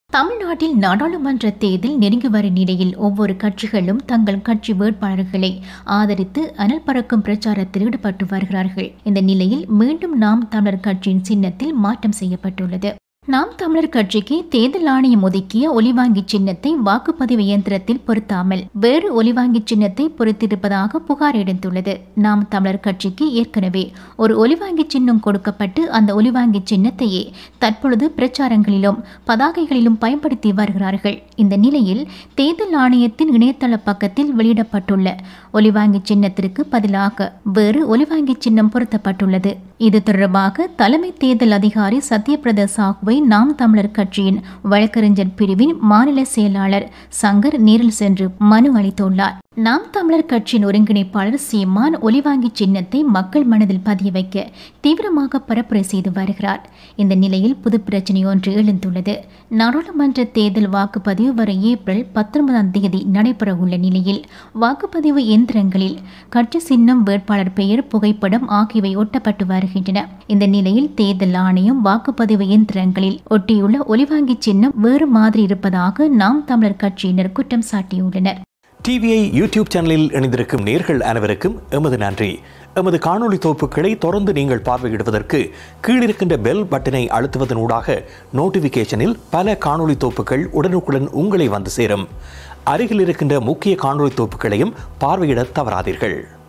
தமிழ்நாட்டில் நாடாளுமன்ற தேர்தல் நெருங்கி வரும் நிலையில் ஒவ்வொரு கட்சிகளும் தங்கள் கட்சி வேட்பாளர்களை ஆதரித்து அனல் பறக்கும் பிரச்சாரத்தில் ஈடுபட்டு வருகிறார்கள் இந்த நிலையில் மீண்டும் நாம் தமிழர் கட்சியின் சின்னத்தில் மாற்றம் செய்யப்பட்டுள்ளது நாம் தமிழர் கட்சிக்கு தேர்தல் ஆணையம் ஒதுக்கிய ஒலிவாங்கி சின்னத்தை வாக்குப்பதிவு இயந்திரத்தில் பொருத்தாமல் வேறு ஒலிவாங்கி சின்னத்தை பொருத்தியிருப்பதாக புகார் எடுத்துள்ளது நாம் தமிழர் கட்சிக்கு ஏற்கனவே ஒரு ஒலிவாங்கி சின்னம் கொடுக்கப்பட்டு அந்த ஒலிவாங்கி சின்னத்தையே தற்பொழுது பிரச்சாரங்களிலும் பதாகைகளிலும் பயன்படுத்தி வருகிறார்கள் இந்த நிலையில் தேர்தல் ஆணையத்தின் இணையதள பக்கத்தில் வெளியிடப்பட்டுள்ள ஒலிவாங்கி சின்னத்திற்கு பதிலாக வேறு ஒலிவாங்கி சின்னம் பொருத்தப்பட்டுள்ளது இது தொடர்பாக தலைமை தேர்தல் அதிகாரி சத்யபிரத சாஹுவை நாம் தமிழர் கட்சியின் வழக்கறிஞர் பிரிவின் மாநில செயலாளர் சங்கர் நேரில் சென்று மனு அளித்துள்ளார் நாம் தமிழர் கட்சியின் ஒருங்கிணைப்பாளர் சீமான் ஒலிவாங்கி சின்னத்தை மக்கள் மனதில் பதிய வைக்க தீவிரமாக பரப்புரை செய்து வருகிறார் இந்த நிலையில் புது பிரச்சனை ஒன்று எழுந்துள்ளது நாடாளுமன்ற தேர்தல் வாக்குப்பதிவு வரும் ஏப்ரல் பத்தொன்பதாம் தேதி நடைபெறவுள்ள நிலையில் வாக்குப்பதிவு இயந்திரங்களில் கட்சி சின்னம் வேட்பாளர் பெயர் புகைப்படம் ஆகியவை ஒட்டப்பட்டு வருகின்றன இந்த நிலையில் தேர்தல் ஆணையம் வாக்குப்பதிவு இயந்திரங்களில் ஒட்டியுள்ள ஒலிவாங்கி சின்னம் வேறு மாதிரி இருப்பதாக நாம் தமிழர் கட்சியினர் குற்றம் சாட்டியுள்ளனர் டிவிஐ யூடியூப் சேனலில் இணைந்திருக்கும் நேர்கள் அனைவருக்கும் எமது நன்றி எமது காணொளி தொகுப்புகளை தொடர்ந்து நீங்கள் பார்வையிடுவதற்கு கீழிருக்கின்ற பெல் பட்டனை அழுத்துவதனூடாக நோட்டிபிகேஷனில் பல காணொளி தொகுப்புகள் உடனுக்குடன் உங்களை வந்து சேரும் அருகில் இருக்கின்ற முக்கிய காணொளி தொகுப்புகளையும் பார்வையிட தவறாதீர்கள்